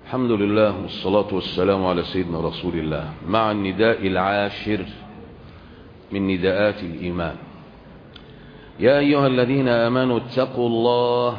الحمد لله والصلاة والسلام على سيدنا رسول الله مع النداء العاشر من نداءات الإيمان يا أيها الذين آمنوا اتقوا الله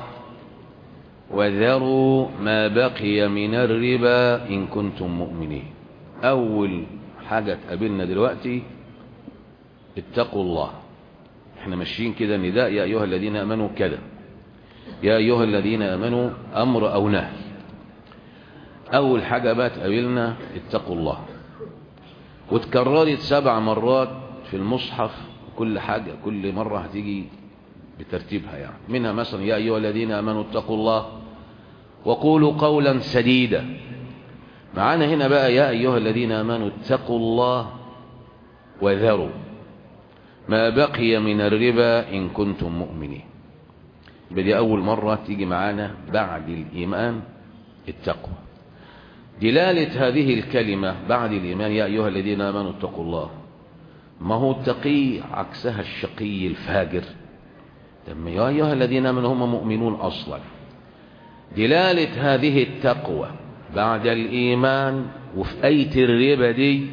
وذروا ما بقي من الربا إن كنتم مؤمنين أول حاجة تقابلنا دلوقتي اتقوا الله احنا ماشيين كده نداء يا أيها الذين آمنوا كده يا أيها الذين آمنوا أمر أو نهي أول حاجة بقى تقابلنا اتقوا الله وتكررت سبع مرات في المصحف كل حاجة كل مرة هتيجي بترتيبها يعني منها مثلا يا أيها الذين آمنوا اتقوا الله وقولوا قولا سديدا معانا هنا بقى يا أيها الذين آمنوا اتقوا الله وذروا ما بقي من الربا إن كنتم مؤمنين بدي أول مرة تيجي معانا بعد الإيمان التقوى دلالة هذه الكلمة بعد الإيمان يا أيها الذين آمنوا اتقوا الله ما هو التقي عكسها الشقي الفاجر يا أيها الذين آمنوا هم مؤمنون أصلا دلالة هذه التقوى بعد الإيمان وفي أية الربا دي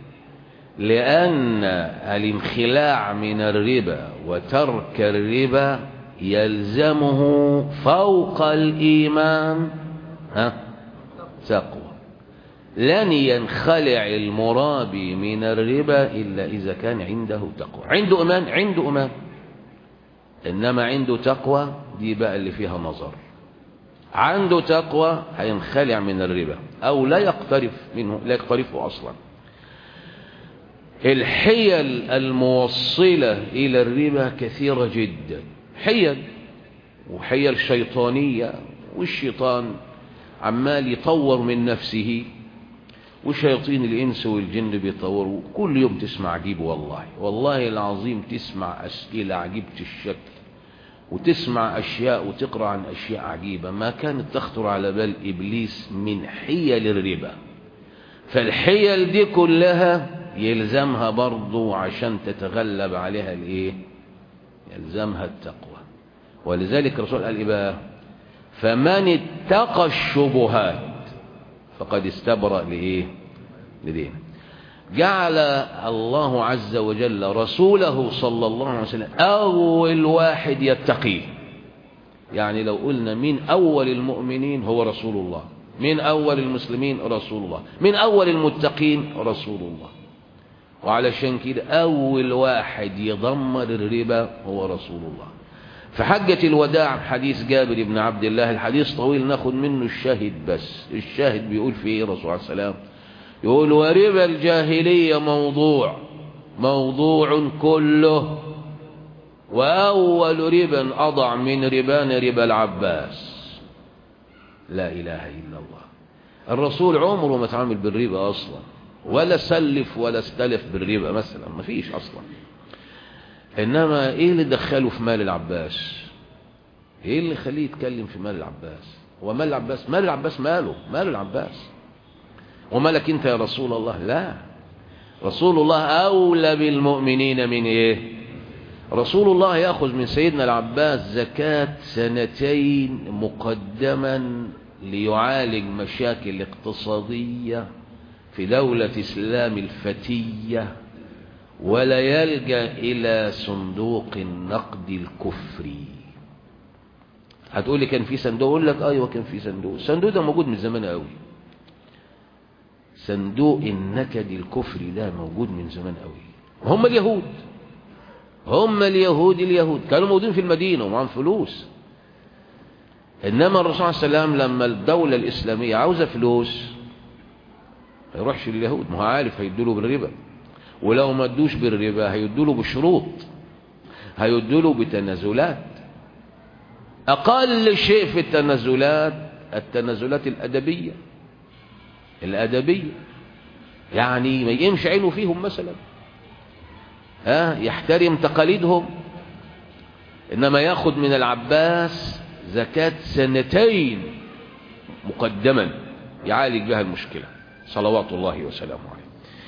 لأن الانخلاع من الربا وترك الربا يلزمه فوق الإيمان ها تقوى لن ينخلع المرابي من الربا إلا إذا كان عنده تقوى عنده إيمان عنده إيمان إنما عنده تقوى دي بقى اللي فيها نظر عنده تقوى هينخلع من الربا أو لا يقترف منه لا يقترفه أصلا الحيل الموصلة إلى الربا كثيرة جدا حيل وحيل شيطانية والشيطان عمال يطور من نفسه وشياطين الإنس والجن بيطوروا كل يوم تسمع عجيب والله والله العظيم تسمع أسئلة عجيبة الشكل وتسمع أشياء وتقرأ عن أشياء عجيبة ما كانت تخطر على بال إبليس من حيل الربا فالحيل دي كلها يلزمها برضو عشان تتغلب عليها الايه يلزمها التقوى ولذلك الرسول قال ايه بقى فمن اتقى الشبهات فقد استبرأ لايه لدينه جعل الله عز وجل رسوله صلى الله عليه وسلم اول واحد يتقيه يعني لو قلنا من اول المؤمنين هو رسول الله من اول المسلمين رسول الله من اول المتقين رسول الله وعلشان كده أول واحد يضمر الربا هو رسول الله في حجة الوداع حديث جابر بن عبد الله الحديث طويل ناخد منه الشاهد بس الشاهد بيقول في ايه الرسول عليه السلام يقول وربا الجاهلية موضوع موضوع كله وأول ربا أضع من ربان ربا العباس لا إله إلا الله الرسول عمره ما تعامل بالربا أصلا ولا سلف ولا استلف بالربا مثلا ما فيش اصلا انما ايه اللي دخله في مال العباس ايه اللي خليه يتكلم في مال العباس هو مال العباس مال العباس ماله مال العباس ومالك انت يا رسول الله لا رسول الله اولى بالمؤمنين من ايه رسول الله ياخذ من سيدنا العباس زكاة سنتين مقدما ليعالج مشاكل اقتصاديه في دولة إسلام الفتية ولا يلجأ إلى صندوق النقد الكفري هتقول لي كان في صندوق أقول لك أيوة كان في صندوق الصندوق ده موجود من زمان قوي صندوق النكد الكفري ده موجود من زمان قوي هم اليهود هم اليهود اليهود كانوا موجودين في المدينة ومعهم فلوس إنما الرسول صلى الله عليه وسلم لما الدولة الإسلامية عاوزة فلوس ما يروحش لليهود ما هو عارف هيدوله بالربا ولو ما ادوش بالربا هيدوله بشروط هيدوله بتنازلات اقل شيء في التنازلات التنازلات الادبيه الادبيه يعني ما يقيمش عينه فيهم مثلا ها يحترم تقاليدهم انما ياخد من العباس زكاه سنتين مقدما يعالج بها المشكله صلوات الله وسلامه عليه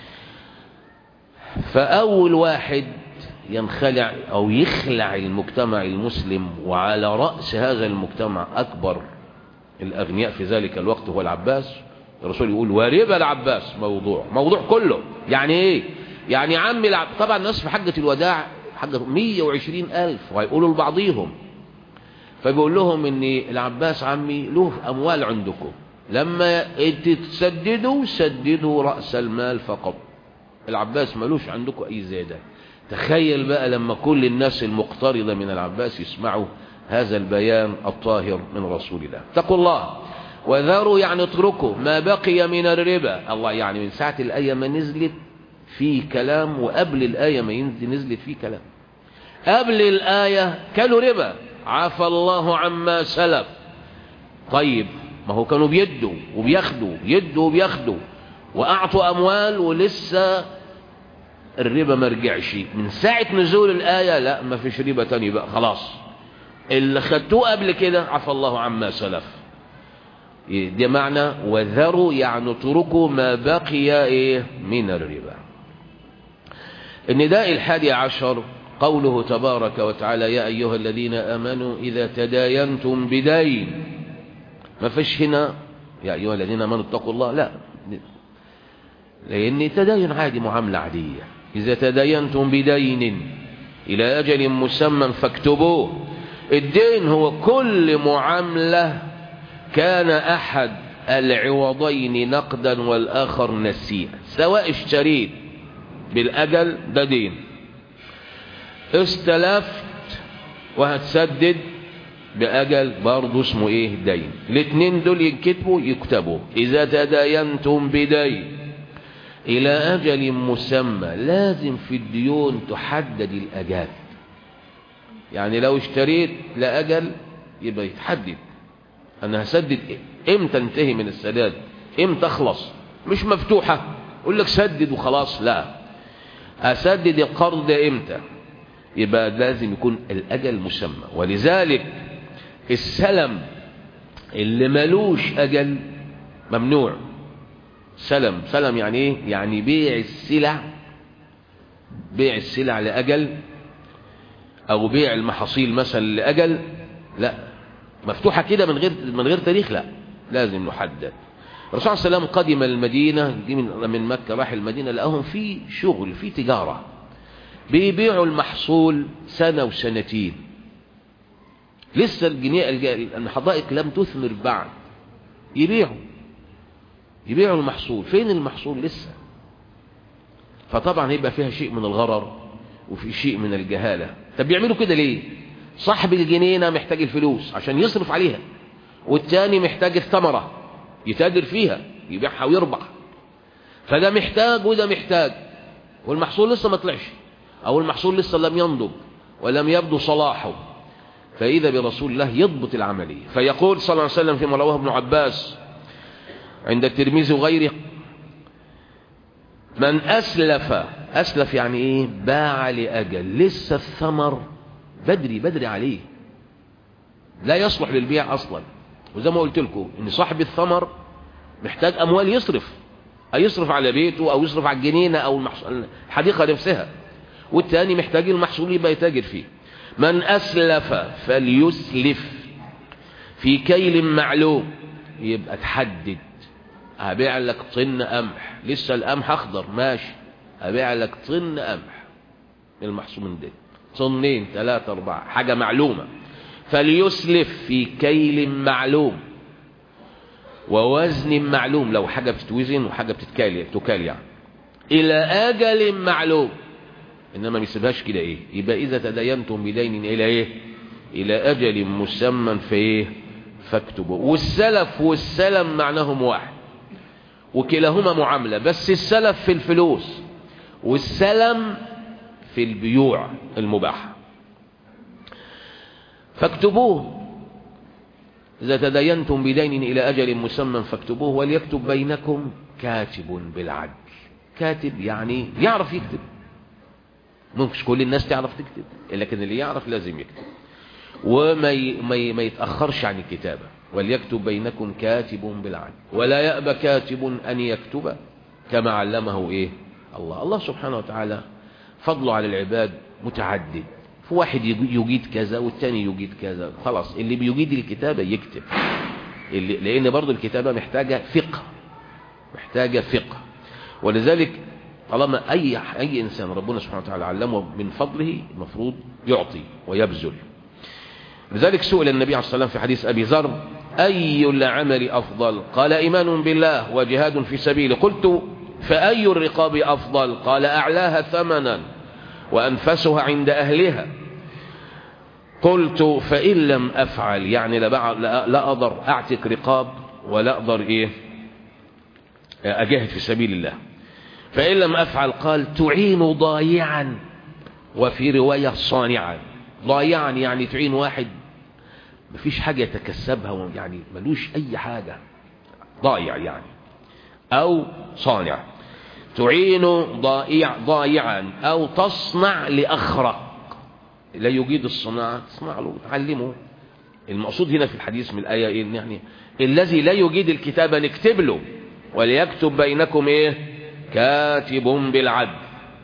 فأول واحد ينخلع أو يخلع المجتمع المسلم وعلى رأس هذا المجتمع أكبر الأغنياء في ذلك الوقت هو العباس الرسول يقول وربا العباس موضوع موضوع كله يعني ايه يعني عمي العب... طبعا الناس في حجة الوداع حجة 120 ألف وهيقولوا لبعضيهم فبيقول لهم ان العباس عمي له أموال عندكم لما تسددوا سددوا رأس المال فقط العباس ملوش عندكم أي زيادة تخيل بقى لما كل الناس المقترضة من العباس يسمعوا هذا البيان الطاهر من رسول الله اتقوا الله وذروا يعني اتركوا ما بقي من الربا الله يعني من ساعة الآية ما نزلت في كلام وقبل الآية ما ينزل نزلت في كلام قبل الآية كانوا ربا عفى الله عما سلف طيب ما هو كانوا بيدوا وبياخدوا يدوا وبياخدوا وأعطوا أموال ولسه الربا ما رجعش من ساعة نزول الآية لا ما فيش ربا تاني بقى خلاص اللي خدتوه قبل كده عفى الله عما سلف دي معنى وذروا يعني اتركوا ما بقي ايه من الربا النداء الحادي عشر قوله تبارك وتعالى يا أيها الذين آمنوا إذا تداينتم بدين ما فيش هنا يا أيها الذين آمنوا اتقوا الله لا لأن تدين عادي معاملة عادية إذا تداينتم بدين إلى أجل مسمى فاكتبوه الدين هو كل معاملة كان أحد العوضين نقدا والآخر نسيئا سواء اشتريت بالأجل ده دين استلفت وهتسدد بأجل برضه اسمه ايه دين الاثنين دول ينكتبوا يكتبوا إذا تداينتم بدين إلى أجل مسمى لازم في الديون تحدد الأجال يعني لو اشتريت لأجل يبقى يتحدد أنا هسدد إمتى انتهي من السداد إمتى أخلص مش مفتوحة أقول لك سدد وخلاص لا أسدد القرض ده إمتى يبقى لازم يكون الأجل مسمى ولذلك السلم اللي ملوش أجل ممنوع سلم سلم يعني ايه يعني بيع السلع بيع السلع لأجل او بيع المحاصيل مثلا لأجل لا مفتوحة كده من غير من غير تاريخ لا لازم نحدد الرسول صلى الله عليه وسلم قدم المدينة دي من من مكة راح المدينة لقاهم في شغل في تجارة بيبيعوا المحصول سنة وسنتين لسه الجنيه الحدائق لم تثمر بعد يبيعوا يبيعوا المحصول فين المحصول لسه فطبعا هيبقى فيها شيء من الغرر وفي شيء من الجهالة طب بيعملوا كده ليه صاحب الجنينة محتاج الفلوس عشان يصرف عليها والتاني محتاج الثمرة يتاجر فيها يبيعها ويربح فده محتاج وده محتاج والمحصول لسه ما طلعش او المحصول لسه لم ينضج ولم يبدو صلاحه فإذا برسول الله يضبط العملية فيقول صلى الله عليه وسلم فيما رواه ابن عباس عند الترمذي وغيره من أسلف أسلف يعني إيه باع لأجل لسه الثمر بدري بدري عليه لا يصلح للبيع أصلا وزي ما قلت لكم إن صاحب الثمر محتاج أموال يصرف أو يصرف على بيته أو يصرف على الجنينة أو الحديقة نفسها والتاني محتاج المحصول يبقى يتاجر فيه من أسلف فليسلف في كيل معلوم يبقى تحدد هبيع لك طن قمح لسه القمح اخضر ماشي هبيع لك طن قمح المحصول من ده طنين ثلاثة أربعة حاجة معلومة فليسلف في كيل معلوم ووزن معلوم لو حاجة بتتوزن وحاجة بتتكال بتكال يعني إلى أجل معلوم إنما ما يسيبهاش كده إيه يبقى إذا تدينتم بدين إلى إيه إلى أجل مسمى في إيه فاكتبوا والسلف والسلم معناهم واحد وكلاهما معاملة بس السلف في الفلوس والسلم في البيوع المباحة فاكتبوه إذا تدينتم بدين إلى أجل مسمى فاكتبوه وليكتب بينكم كاتب بالعدل كاتب يعني يعرف يكتب مش كل الناس تعرف تكتب لكن اللي يعرف لازم يكتب وما ي... ما, ي... ما يتأخرش عن الكتابة وليكتب بينكم كاتب بالعدل ولا يأبى كاتب أن يكتب كما علمه إيه الله الله سبحانه وتعالى فضله على العباد متعدد في واحد يجيد كذا والتاني يجيد كذا خلاص اللي بيجيد الكتابة يكتب اللي لأن برضو الكتابة محتاجة فقه محتاجة فقه ولذلك طالما أي أي إنسان ربنا سبحانه وتعالى علمه من فضله المفروض يعطي ويبذل لذلك سئل النبي عليه الصلاة والسلام في حديث أبي ذر أي العمل أفضل قال إيمان بالله وجهاد في سبيله قلت فأي الرقاب أفضل قال أعلاها ثمنا وأنفسها عند أهلها قلت فإن لم أفعل يعني لا, لا أقدر أعتق رقاب ولا أقدر إيه أجاهد في سبيل الله فإن لم أفعل قال تعين ضايعا وفي رواية صانعا ضايعا يعني تعين واحد مفيش حاجة يتكسبها يعني ملوش أي حاجة ضايع يعني أو صانع تعين ضائع ضايعا أو تصنع لأخرق لا يجيد الصناعة تصنع له تعلمه المقصود هنا في الحديث من الآية إيه يعني الذي لا يجيد الكتابة نكتب له وليكتب بينكم إيه كاتب بالعدل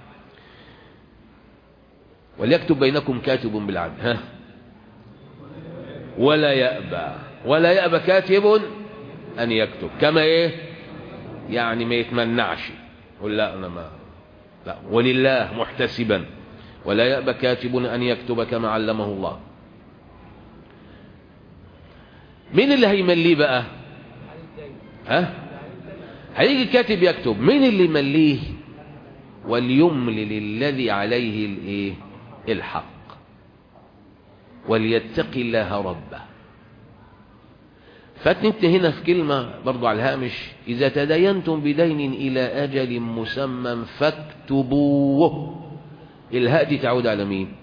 وليكتب بينكم كاتب بالعدل ها ولا يأبى ولا يأبى كاتب أن يكتب كما إيه يعني ما يتمنعش يقول لا أنا ما لا ولله محتسبا ولا يأبى كاتب أن يكتب كما علمه الله مين اللي هيمليه بقى ها هيجي كاتب يكتب مين اللي يمليه وليملل الذي عليه الايه الحق وليتق الله ربه فاتني انت هنا في كلمة برضو على الهامش إذا تدينتم بدين إلى أجل مسمى فاكتبوه الهاء دي تعود على مين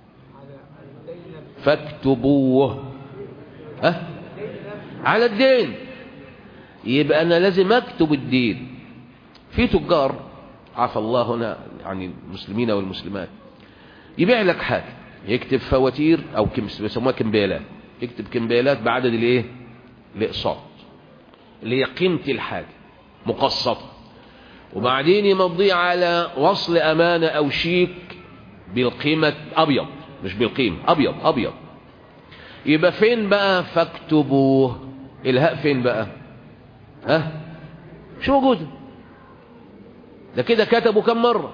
فاكتبوه ها على الدين يبقى أنا لازم أكتب الدين في تجار عفى الله هنا يعني المسلمين والمسلمات يبيع لك حاجة يكتب فواتير أو بيسموها كمبيالات يكتب كمبيالات بعدد الايه الاقساط اللي هي قيمة الحاجة مقسطة وبعدين يمضي على وصل أمانة أو شيك بالقيمة أبيض مش بالقيمة أبيض أبيض يبقى فين بقى فاكتبوه الهاء فين بقى ها مش موجوده ده كده كتبوا كم مرة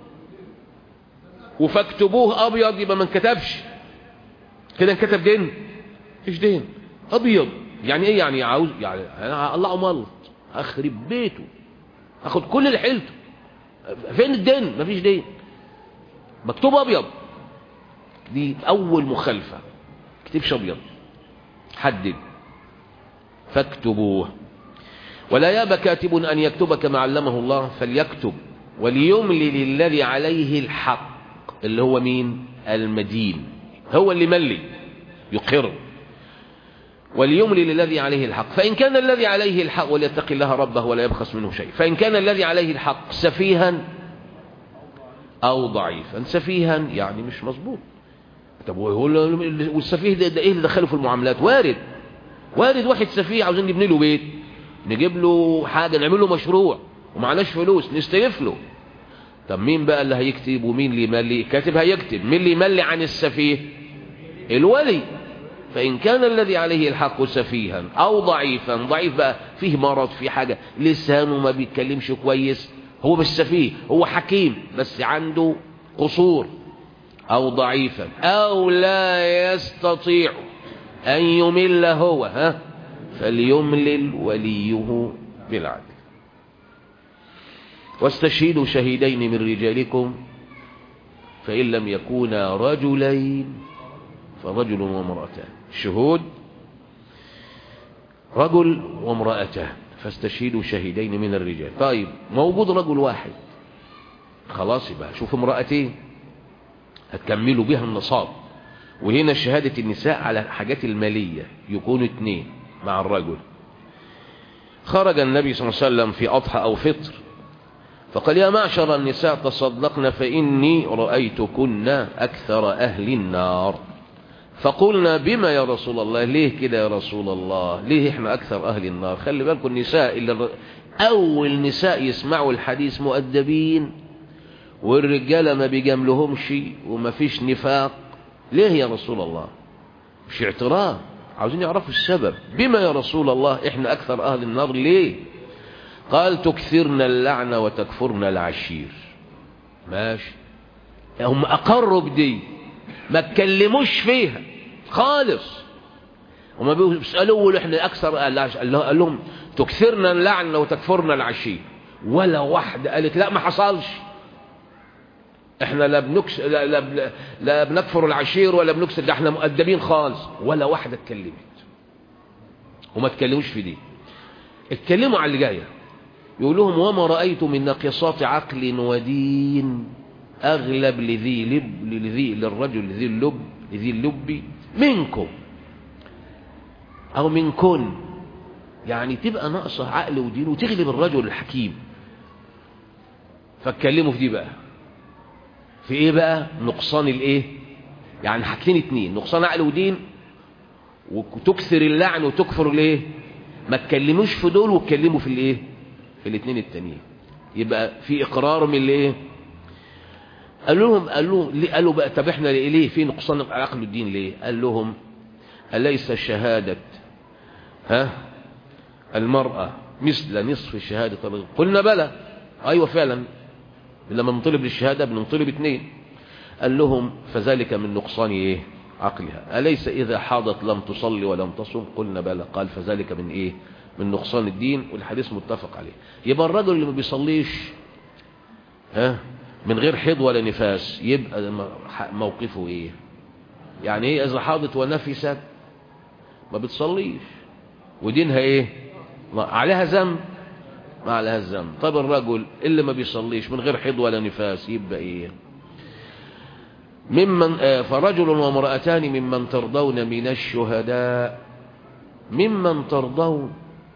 وفاكتبوه أبيض يبقى ما انكتبش كده انكتب دين مفيش دين أبيض يعني إيه يعني عاوز يعني أنا الله ملط أخرب بيته أخد كل اللي حيلته فين الدين مفيش دين مكتوب أبيض دي أول مخالفة كتبش أبيض حدد فاكتبوه ولا يابى كاتب أن يكتب كما علمه الله فليكتب وليملل الذي عليه الحق اللي هو مين المدين هو اللي ملي يقر وليملل الذي عليه الحق فإن كان الذي عليه الحق وليتقي الله ربه ولا يبخس منه شيء فإن كان الذي عليه الحق سفيها أو ضعيفا سفيها يعني مش مظبوط طب والسفيه ده, ده ايه اللي دخله في المعاملات وارد وارد واحد سفيه عاوزين نبني له بيت نجيب له حاجة نعمل له مشروع ومعناش فلوس نستلف له طب مين بقى اللي هيكتب ومين اللي يملي كاتب هيكتب مين اللي يملي عن السفيه الولي فإن كان الذي عليه الحق سفيها أو ضعيفا ضعيف بقى فيه مرض فيه حاجة لسانه ما بيتكلمش كويس هو مش سفيه هو حكيم بس عنده قصور أو ضعيفا أو لا يستطيع أن يمل هو ها فليملل وليه بالعدل واستشهدوا شهيدين من رجالكم فإن لم يكونا رجلين فرجل وامرأتان شهود رجل وامرأتان فاستشهدوا شهيدين من الرجال طيب موجود رجل واحد خلاص يبقى شوف امرأتين هتكملوا بها النصاب وهنا شهادة النساء على الحاجات المالية يكونوا اثنين مع الرجل خرج النبي صلى الله عليه وسلم في أضحى أو فطر فقال يا معشر النساء تصدقن فإني رأيتكن أكثر أهل النار فقلنا بما يا رسول الله ليه كده يا رسول الله ليه احنا أكثر أهل النار خلي بالكم النساء إلا أول نساء يسمعوا الحديث مؤدبين والرجالة ما بيجاملهمش وما فيش نفاق ليه يا رسول الله مش اعتراض عاوزين يعرفوا السبب بما يا رسول الله احنا اكثر اهل النار ليه قال تكثرن اللعنة وتكفرن العشير ماشي هم اقروا بدي ما اتكلموش فيها خالص هما بيسألوه احنا اكثر قال لهم تكثرنا اللعنة وتكفرنا العشير ولا واحدة قالت لا ما حصلش احنا لا بنكس لا, لا, لا بنكفر العشير ولا بنكسر ده احنا مؤدبين خالص ولا واحدة اتكلمت وما اتكلموش في دي اتكلموا على اللي جايه يقول لهم وما رأيت من ناقصات عقل ودين أغلب لذي لب لذي للرجل لذي اللب لذي اللب منكم أو منكن يعني تبقى ناقصة عقل ودين وتغلب الرجل الحكيم فاتكلموا في دي بقى في ايه بقى نقصان الايه يعني حاجتين اتنين نقصان عقل ودين وتكثر اللعن وتكفر الايه ما تكلموش في دول واتكلموا في الايه في الاثنين التانيين يبقى في اقرار من الايه قال لهم قال لهم ليه قالوا بقى طب احنا ليه في نقصان عقل الدين ليه قال لهم أليس شهادة ها المرأة مثل نصف شهادة الرجل قلنا بلى أيوة فعلا لما نطلب للشهادة بنطلب اثنين قال لهم فذلك من نقصان ايه عقلها أليس إذا حاضت لم تصلي ولم تصم قلنا بلى قال فذلك من ايه من نقصان الدين والحديث متفق عليه يبقى الرجل اللي ما بيصليش ها من غير حيض ولا نفاس يبقى موقفه ايه يعني ايه اذا حاضت ونفست ما بتصليش ودينها ايه عليها ذنب ما عليها الذنب طب الرجل اللي ما بيصليش من غير حيض ولا نفاس يبقى ايه ممن فرجل وامرأتان ممن ترضون من الشهداء ممن ترضون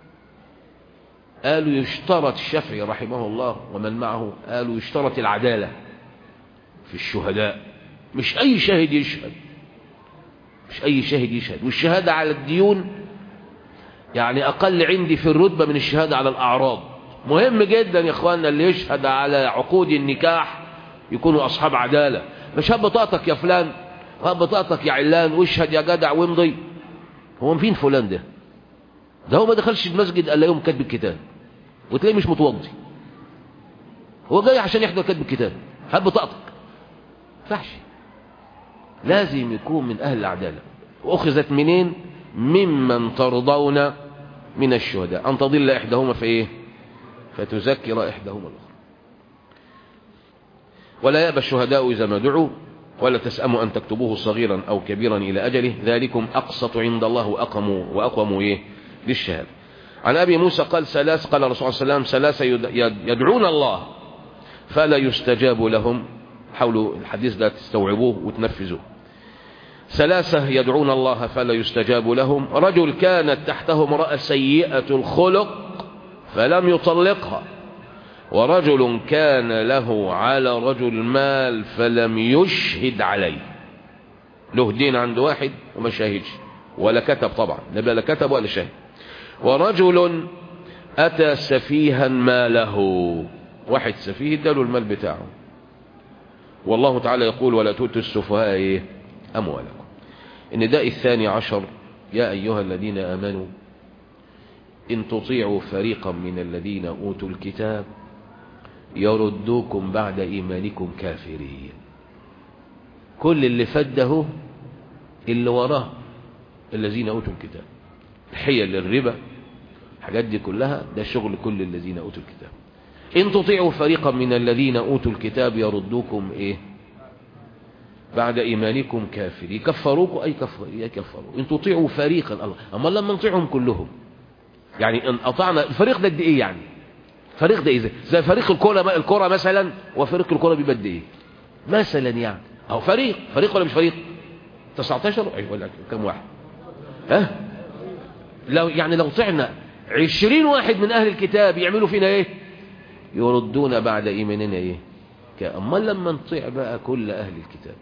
قالوا يشترط الشافعي رحمه الله ومن معه قالوا يشترط العدالة في الشهداء مش أي شاهد يشهد مش أي شاهد يشهد والشهادة على الديون يعني أقل عندي في الرتبة من الشهادة على الأعراض مهم جدا يا إخواننا اللي يشهد على عقود النكاح يكونوا أصحاب عدالة مش هات بطاقتك يا فلان هات بطاقتك يا علان واشهد يا جدع وامضي هو فين فلان ده ده هو ما دخلش المسجد الا يوم كتب الكتاب وتلاقيه مش متوضي هو جاي عشان يحضر كتب الكتاب هات بطاقتك فحش لازم يكون من اهل العداله واخذت منين ممن ترضون من الشهداء ان تضل احداهما في ايه فتذكر احداهما الاخرى ولا يأبى الشهداء إذا ما دعوا ولا تسأموا أن تكتبوه صغيرا أو كبيرا إلى أجله ذلكم أقسط عند الله وأقوم وأقوم إيه للشهادة عن أبي موسى قال ثلاث قال الرسول صلى الله عليه وسلم ثلاثة يدعون الله فلا يستجاب لهم حاولوا الحديث ده تستوعبوه وتنفذوه ثلاثة يدعون الله فلا يستجاب لهم رجل كانت تحته امرأة سيئة الخلق فلم يطلقها ورجل كان له على رجل مال فلم يشهد عليه له دين عند واحد وما شاهدش ولا كتب طبعا لا كتب ولا شاهد ورجل أتى سفيها ماله واحد سفيه اداله المال بتاعه والله تعالى يقول ولا تؤتوا السفهاء ايه أموالكم النداء الثاني عشر يا أيها الذين آمنوا إن تطيعوا فريقا من الذين أوتوا الكتاب يردوكم بعد إيمانكم كافرين كل اللي فده اللي وراه الذين أوتوا الكتاب الحيل للربا الحاجات دي كلها ده شغل كل الذين أوتوا الكتاب إن تطيعوا فريقا من الذين أوتوا الكتاب يردوكم إيه بعد إيمانكم كافر يكفروكم أي كفر يكفروا إن تطيعوا فريقا الله أما لما نطيعهم كلهم يعني إن أطعنا الفريق ده قد إيه يعني فريق ده إيه زي فريق الكرة الكرة مثلا وفريق الكرة بيبقى قد إيه مثلا يعني أو فريق فريق ولا مش فريق 19 أي ولا كم واحد ها لو يعني لو طعنا 20 واحد من أهل الكتاب يعملوا فينا إيه يردون بعد إيماننا إيه أما لما نطيع بقى كل أهل الكتاب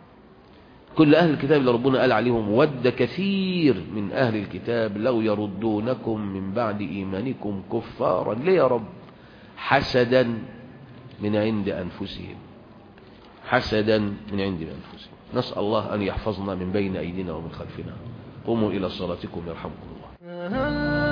كل أهل الكتاب اللي ربنا قال عليهم ود كثير من أهل الكتاب لو يردونكم من بعد إيمانكم كفارا ليه يا رب حسدا من عند أنفسهم حسدا من عند أنفسهم نسأل الله أن يحفظنا من بين أيدينا ومن خلفنا قوموا إلى صلاتكم يرحمكم الله